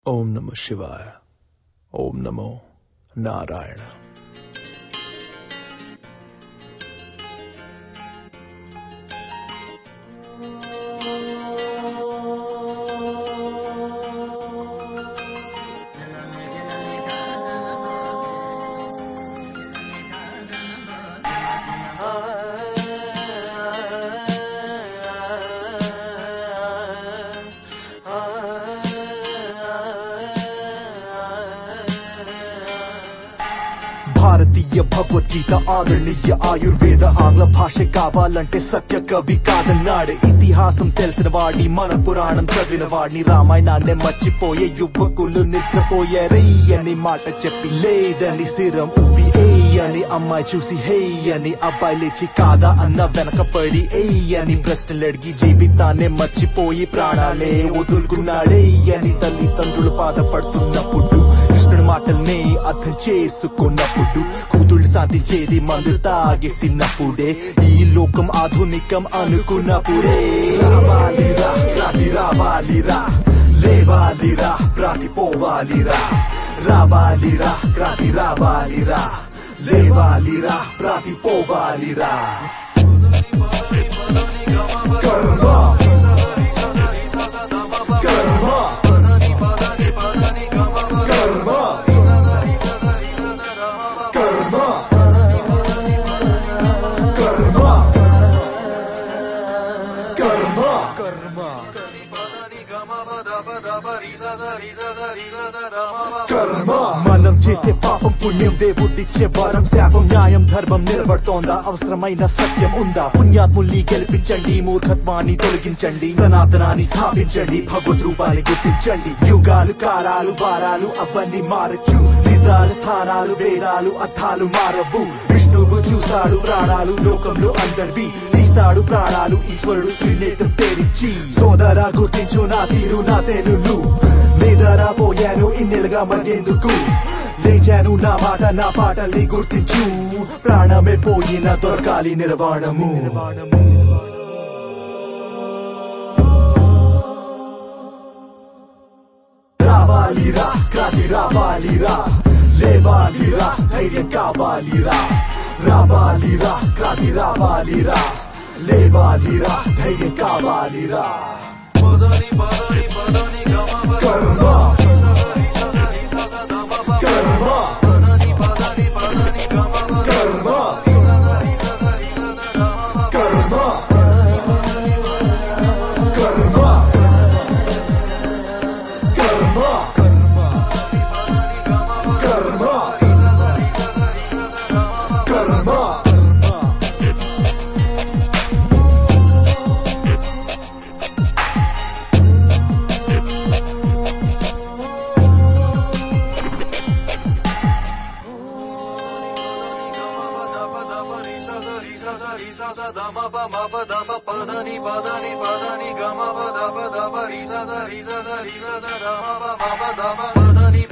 ఓం నమ శివాయ ఓం నమో నారాయణ భారతీయ భగవద్గీత ఆదరణీయ ఆయుర్వేద ఆంగ్ల భాష కావాలంటే సత్య కవి కాదన్నాడు ఇతిహాసం తెలిసిన వాడిని మన పురాణం చదివిన వాడిని రామాయణాన్ని మర్చిపోయే యువకులు నిద్రపోయారే అని మాట చెప్పి లేదని సిరం ఉప్పి ఏ అని అమ్మాయి చూసి హే అని అబ్బాయి లేచి కాదా అన్న వెనకపడి ఏ అని ప్రశ్నలు అడిగి జీవితాన్ని మర్చిపోయి ప్రాణాలే వదులుకున్నాడే అని తల్లిదండ్రులు బాధపడుతున్నప్పుడు కృష్ణుడి మాటల్ని అర్థం చేసుకున్నప్పుడు కూతుళ్ళు సాధించేది మందు తాగేసినప్పుడే ఈ లోకం ఆధునికం అనుకున్నప్పుడే రావాలిరా రాతి రావాలిరా లేవాలిరా ప్రాతి పోవాలిరా రావాలిరా క్రాంతి రావాలిరా లేవాలిరా ప్రాతి పోవాలిరా కర్మ కర్మ కర్మ కర్మ కర్మ కర్మ కర్మ మనం చేసే పాపం పుణ్యం దేవుడిచ్చే వరం శాపం న్యాయం ధర్మం నిలబడుతోందా అవసరమైన సత్యం ఉందా పుణ్యాత్ముల్ని గెలిపించండి మూర్ఖత్వాన్ని తొలగించండి సనాతనాన్ని స్థాపించండి భగవద్ రూపాన్ని గుర్తించండి యుగాలు కాలాలు వారాలు అవన్నీ మారచ్చు నిజాలు స్థానాలు వేదాలు అర్థాలు మారవు విష్ణువు చూశాడు ప్రాణాలు లోకంలో అందరివి తీస్తాడు ప్రాణాలు ఈశ్వరుడు త్రినేత్రం తెరించి సోదరా గుర్తించు నా తీరు నా తెనులు నిదరా పోయాను ఇన్నెలుగా మరిగేందుకు లేచాను నా మాట నా పాటల్ని గుర్తించు ప్రాణమే పోయిన దొరకాలి నిర్వాణము రావాలిరా క్రాంతి రావాలిరా లేవాలిరా ధైర్యం కావాలిరా రావాలిరా క్రాంతి రావాలిరా లేవాలిరా ధైర్యం కావాలిరా కర్మ కర్మ కర్మ కర్మ కర్మ కర్మ కర్మ కర్మ పదని పదని పదని గమ పద పద పరి స సరి స సరి స స రమ ప మ పద ప పదని